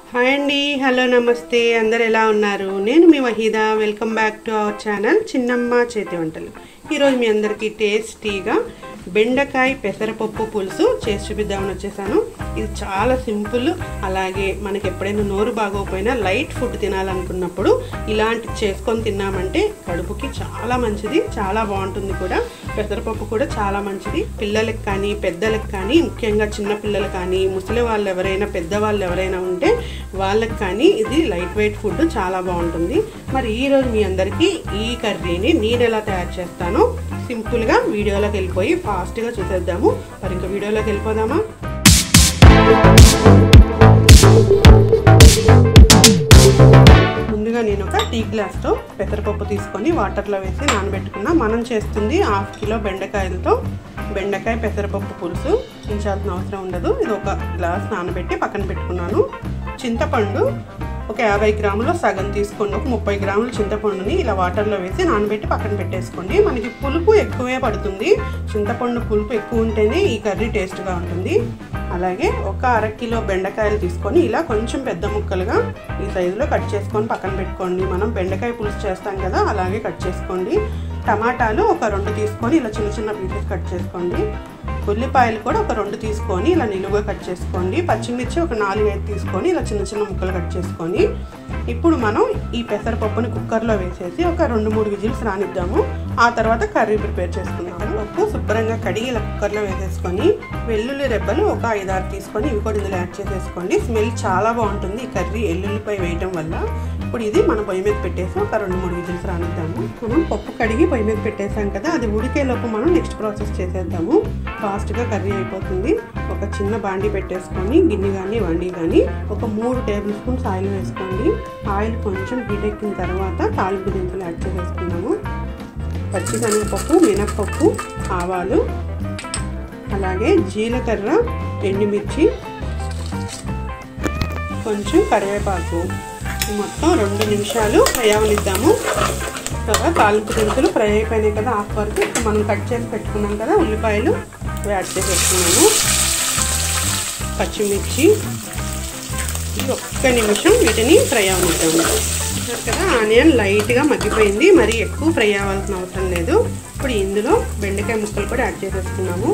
hi అండి hello నమస్తే అందరు ఎలా ఉన్నారు నేను మీ Waheeda welcome back to our channel చిన్నమ్మ చేతి వంటలు ఈరోజు మీ అందరికీ టేస్టీగా బెండకాయ పెసరపప్పు పులుసు చేసి చూపిద్దామని వచ్చేసాను ఇది చాలా సింపుల్ అలాగే మనకి ఎప్పుడైనా నోరు బాగోకపోయినా లైట్ ఫుడ్ తినాలనుకున్నప్పుడు ఇలాంటి చేసుకొని తిన్నామంటే కడుపుకి చాలా మంచిది చాలా బాగుంటుంది కూడా పెసరపప్పు కూడా చాలా మంచిది పిల్లలకు కానీ పెద్దలకు కానీ ముఖ్యంగా చిన్న పిల్లలు కానీ ముసలి వాళ్ళు ఎవరైనా పెద్దవాళ్ళు ఎవరైనా ఉంటే వాళ్ళకి కానీ ఇది లైట్ వెయిట్ ఫుడ్ చాలా బాగుంటుంది మరి ఈరోజు మీ అందరికీ ఈ కర్రీని నేను ఎలా తయారు చేస్తానో సింపుల్గా వీడియోలోకి వెళ్ళిపోయి ఫాస్ట్గా చూసేద్దాము మరి ఇంకా వీడియోలోకి వెళ్ళిపోదామా ముందుగా నేను ఒక టీ గ్లాస్తో పెసరపప్పు తీసుకొని వాటర్లో వేసి నానబెట్టుకున్నా మనం చేస్తుంది హాఫ్ కిలో బెండకాయలతో బెండకాయ పెసరపప్పు పులుసు ఉంచాల్సిన అవసరం ఉండదు ఇది ఒక గ్లాస్ నానబెట్టి పక్కన పెట్టుకున్నాను చింతపండు ఒక యాభై గ్రాములు సగం తీసుకోండి ఒక ముప్పై గ్రాముల చింతపండుని ఇలా వాటర్లో వేసి నానబెట్టి పక్కన పెట్టేసుకోండి మనకి పులుపు ఎక్కువే పడుతుంది చింతపండు పులుపు ఎక్కువ ఉంటేనే ఈ కర్రీ టేస్ట్గా ఉంటుంది అలాగే ఒక అర కిలో బెండకాయలు తీసుకొని ఇలా కొంచెం పెద్ద ముక్కలుగా ఈ సైజులో కట్ చేసుకొని పక్కన పెట్టుకోండి మనం బెండకాయ పులుసు చేస్తాం కదా అలాగే కట్ చేసుకోండి టమాటాలు ఒక రెండు తీసుకొని ఇలా చిన్న చిన్న పీసెస్ కట్ చేసుకోండి ఉల్లిపాయలు కూడా ఒక రెండు తీసుకొని ఇలా నిలువుగా కట్ చేసుకోండి పచ్చిమిర్చి ఒక నాలుగు ఐదు తీసుకొని ఇలా చిన్న చిన్న ముక్కలు కట్ చేసుకొని ఇప్పుడు మనం ఈ పెసరపప్పుని కుక్కర్లో వేసేసి ఒక రెండు మూడు విజిల్స్ రానిద్దాము ఆ తర్వాత కర్రీ ప్రిపేర్ చేసుకుందాము పప్పు శుభ్రంగా కడిగి ఇలా కుక్కర్లో వేసేసుకొని వెల్లుల్లి రెబ్బలు ఒక ఐదారు తీసుకొని ఇవి కూడా ఇందులో యాడ్ చేసేసుకోండి స్మెల్ చాలా బాగుంటుంది ఈ కర్రీ ఎల్లుల్లిపై వేయటం వల్ల ఇప్పుడు ఇది మనం పొయ్యి మీద పెట్టేసి ఒక రెండు మూడు విజిల్స్ రానిద్దాము మనం పప్పు కడిగి పొయ్యి మీద పెట్టేసాం కదా అది ఉడికేలోపు మనం నెక్స్ట్ ప్రాసెస్ చేసేద్దాము ఫాస్ట్గా కర్రీ అయిపోతుంది ఒక చిన్న బాండీ పెట్టేసుకొని గిన్నె కానీ వండి కానీ ఒక మూడు టేబుల్ స్పూన్స్ ఆయిల్ వేసుకోండి ఆయిల్ కొంచెం హీట్ ఎక్కిన తర్వాత తాలింపు దినుసులు యాడ్ చేసేసుకున్నాము పచ్చిశనగపప్పు మినప్పప్పు ఆవాలు అలాగే జీలకర్ర ఎండుమిర్చి కొంచెం కరివేపాకు మొత్తం రెండు నిమిషాలు ఫ్రై అవనిద్దాము తర్వాత తాలింపు దినుసులు ఫ్రై అయిపోయినాయి కదా హాఫ్ వరకు ఇప్పుడు మనం కట్ చేసి పెట్టుకున్నాం కదా ఉల్లిపాయలు యాడ్ చేసేసుకున్నాము పచ్చిమిర్చి ఒక్క నిమిషం వీటిని ఫ్రై అవనిద్దాము కదా ఆనియన్ లైట్గా మగ్గిపోయింది మరి ఎక్కువ ఫ్రై అవ్వాల్సిన అవసరం లేదు ఇప్పుడు ఇందులో బెండకాయ ముక్కలు కూడా యాడ్ చేసేసుకున్నాము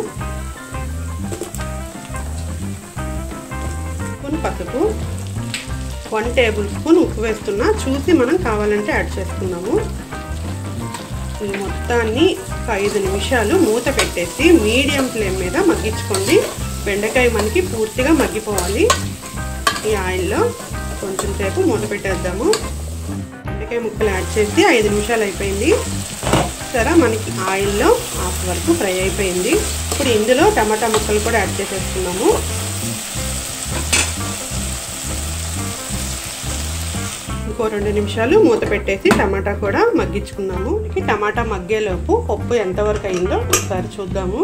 స్పూన్ పసుపు వన్ టేబుల్ స్పూన్ ఉప్పు వేస్తున్నా చూసి మనం కావాలంటే యాడ్ చేసుకున్నాము ఈ మొత్తాన్ని ఒక ఐదు నిమిషాలు మూత పెట్టేసి మీడియం ఫ్లేమ్ మీద మగ్గించుకోండి బెండకాయ మనకి పూర్తిగా మగ్గిపోవాలి ఈ ఆయిల్లో కొంచెం సేపు మూత పెట్టేద్దాము బెండకాయ ముక్కలు యాడ్ చేసి ఐదు నిమిషాలు అయిపోయింది సరే మనకి ఆయిల్లో హాఫ్ వరకు ఫ్రై అయిపోయింది ఇప్పుడు ఇందులో టమాటా ముక్కలు కూడా యాడ్ చేసేసుకున్నాము ఇంకో రెండు నిమిషాలు మూత పెట్టేసి టమాటా కూడా మగ్గించుకున్నాము టమాటా మగ్గేలోపు పప్పు ఎంతవరకు అయిందో ఒకసారి చూద్దాము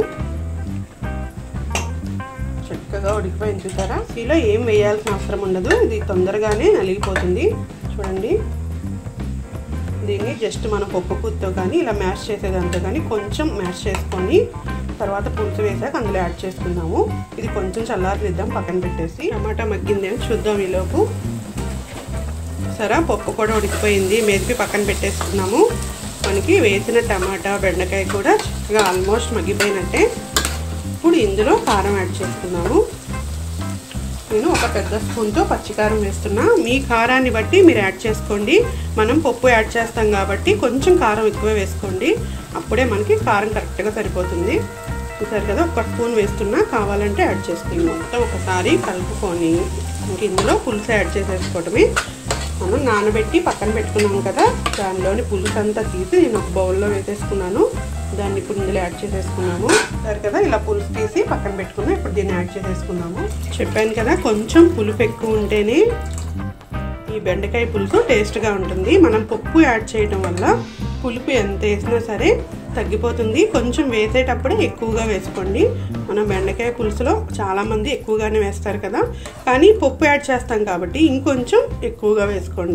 చక్కగా ఉడికిపోయింది చూసారా ఇలా ఏం వేయాల్సిన అవసరం ఉండదు ఇది తొందరగానే నలిగిపోతుంది చూడండి దీన్ని జస్ట్ మన పప్పు కూరతో కానీ ఇలా మ్యాష్ చేసేదంతా కానీ కొంచెం మ్యాష్ చేసుకొని తర్వాత పులుసు వేసాక అందులో యాడ్ చేసుకుందాము ఇది కొంచెం చల్లారనిద్దాం పక్కన పెట్టేసి టమాటా మగ్గిందేమో చూద్దాం ఈలోపు సరే పప్పు కూడా ఉడికిపోయింది మెదిపి పక్కన పెట్టేసుకున్నాము మనకి వేసిన టమాటా బెండకాయ కూడా చక్కగా ఆల్మోస్ట్ మగ్గిపోయినట్టే ఇప్పుడు ఇందులో కారం యాడ్ చేసుకున్నాము నేను ఒక పెద్ద స్పూన్తో పచ్చికారం వేస్తున్నా మీ కారాన్ని బట్టి మీరు యాడ్ చేసుకోండి మనం పప్పు యాడ్ చేస్తాం కాబట్టి కొంచెం కారం ఎక్కువ వేసుకోండి అప్పుడే మనకి కారం కరెక్ట్గా సరిపోతుంది చూసారు కదా ఒక స్పూన్ వేస్తున్నా కావాలంటే యాడ్ చేసుకుని మొత్తం ఒకసారి కలుపుకొని ఇంక ఇందులో పులుసు యాడ్ చేసేసుకోవటమే మనం నానబెట్టి పక్కన పెట్టుకున్నాం కదా దానిలోని పులుసు అంతా తీసి నేను ఒక బౌల్లో వేసేసుకున్నాను దాన్ని ఇప్పుడు ఇందులో యాడ్ చేసేసుకున్నాము సరే కదా ఇలా పులుసు తీసి పక్కన పెట్టుకున్నాం ఇప్పుడు దీన్ని యాడ్ చేసేసుకున్నాము చెప్పాను కదా కొంచెం పులుపు ఎక్కువ ఉంటేనే ఈ బెండకాయ పులుసు టేస్ట్గా ఉంటుంది మనం పప్పు యాడ్ చేయడం వల్ల పులుపు ఎంత వేసినా సరే తగ్గిపోతుంది కొంచెం వేసేటప్పుడే ఎక్కువగా వేసుకోండి మనం బెండకాయ పులుసులో చాలామంది ఎక్కువగానే వేస్తారు కదా కానీ పప్పు యాడ్ చేస్తాం కాబట్టి ఇంకొంచెం ఎక్కువగా వేసుకోండి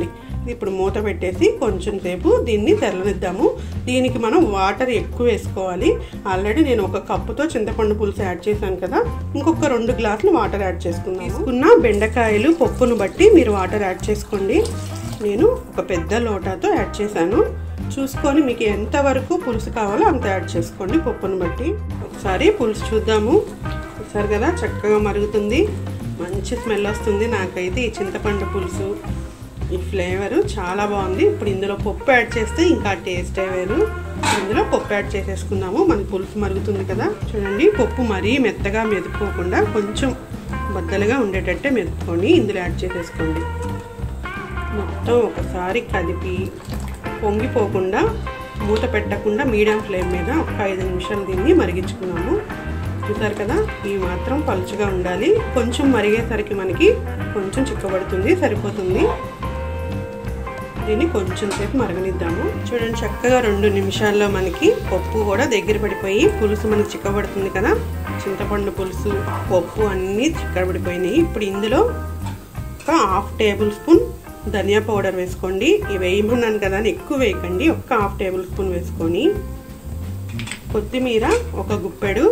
ఇప్పుడు మూత పెట్టేసి కొంచెం సేపు దీన్ని తెల్లనిద్దాము దీనికి మనం వాటర్ ఎక్కువ వేసుకోవాలి ఆల్రెడీ నేను ఒక కప్పుతో చింతపండు పులుసు యాడ్ చేశాను కదా ఇంకొక రెండు గ్లాసులు వాటర్ యాడ్ చేసుకున్నాను తీసుకున్న బెండకాయలు పప్పును బట్టి మీరు వాటర్ యాడ్ చేసుకోండి నేను ఒక పెద్ద లోటాతో యాడ్ చేశాను చూసుకొని మీకు ఎంతవరకు పులుసు కావాలో అంత యాడ్ చేసుకోండి పప్పును బట్టి ఒకసారి పులుసు చూద్దాము ఒకసారి కదా చక్కగా మరుగుతుంది మంచి స్మెల్ వస్తుంది నాకైతే ఈ చింతపండు పులుసు ఈ ఫ్లేవరు చాలా బాగుంది ఇప్పుడు ఇందులో పప్పు యాడ్ చేస్తే ఇంకా టేస్టే వేరు ఇందులో పప్పు యాడ్ చేసేసుకుందాము మన పులుసు మరుగుతుంది కదా చూడండి పప్పు మరీ మెత్తగా మెదుపుకోకుండా కొంచెం బద్దలుగా ఉండేటట్టే మెదుపుకొని ఇందులో యాడ్ చేసేసుకోండి మొత్తం ఒకసారి కదిపి పొంగిపోకుండా మూత పెట్టకుండా మీడియం ఫ్లేమ్ మీద ఒక ఐదు నిమిషాలు దీన్ని మరిగించుకున్నాము చూసారు కదా ఈ మాత్రం పలుచగా ఉండాలి కొంచెం మరిగేసరికి మనకి కొంచెం చిక్కబడుతుంది సరిపోతుంది దీన్ని కొంచెం సేపు మరగనిద్దాము చూడండి చక్కగా రెండు నిమిషాల్లో మనకి పప్పు కూడా దగ్గర పడిపోయి పులుసు మనకి చిక్కబడుతుంది కదా చింతపండు పులుసు పప్పు అన్నీ చిక్కబడిపోయినాయి ఇప్పుడు ఇందులో ఒక హాఫ్ టేబుల్ స్పూన్ ధనియా పౌడర్ వేసుకోండి ఇవి వేయమన్నాను కదా అని ఎక్కువ వేయకండి ఒక్క హాఫ్ టేబుల్ స్పూన్ వేసుకొని కొత్తిమీర ఒక గుప్పెడు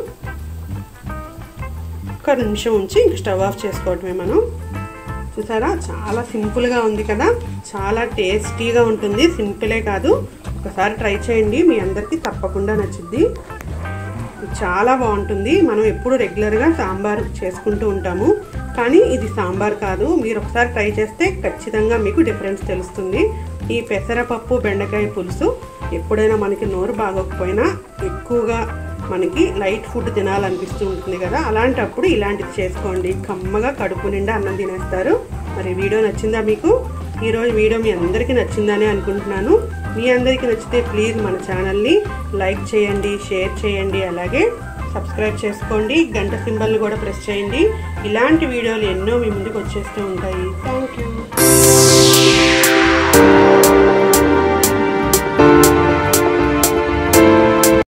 ఒక్క నిమిషం ఉంచి ఇంక స్టవ్ ఆఫ్ చేసుకోవటమే మనం చూసారా చాలా సింపుల్గా ఉంది కదా చాలా టేస్టీగా ఉంటుంది సింపులే కాదు ఒకసారి ట్రై చేయండి మీ అందరికీ తప్పకుండా నచ్చుద్ది చాలా బాగుంటుంది మనం ఎప్పుడు రెగ్యులర్గా సాంబార్ చేసుకుంటూ ఉంటాము కానీ ఇది సాంబార్ కాదు మీరు ఒకసారి ట్రై చేస్తే ఖచ్చితంగా మీకు డిఫరెన్స్ తెలుస్తుంది ఈ పెసరపప్పు బెండకాయ పులుసు ఎప్పుడైనా మనకి నోరు బాగోకపోయినా ఎక్కువగా మనకి లైట్ ఫుడ్ తినాలనిపిస్తూ ఉంటుంది కదా అలాంటప్పుడు ఇలాంటిది చేసుకోండి కమ్మగా కడుపు నిండా అన్నం తినేస్తారు మరి వీడియో నచ్చిందా మీకు ఈరోజు వీడియో మీ అందరికీ నచ్చిందని అనుకుంటున్నాను మీ అందరికీ నచ్చితే ప్లీజ్ మన ఛానల్ని లైక్ చేయండి షేర్ చేయండి అలాగే సబ్స్క్రైబ్ చేసుకోండి గంట సింబల్ని కూడా ప్రెస్ చేయండి ఇలాంటి వీడియోలు ఎన్నో మీ ముందుకు వచ్చేస్తూ ఉంటాయి థ్యాంక్ యూ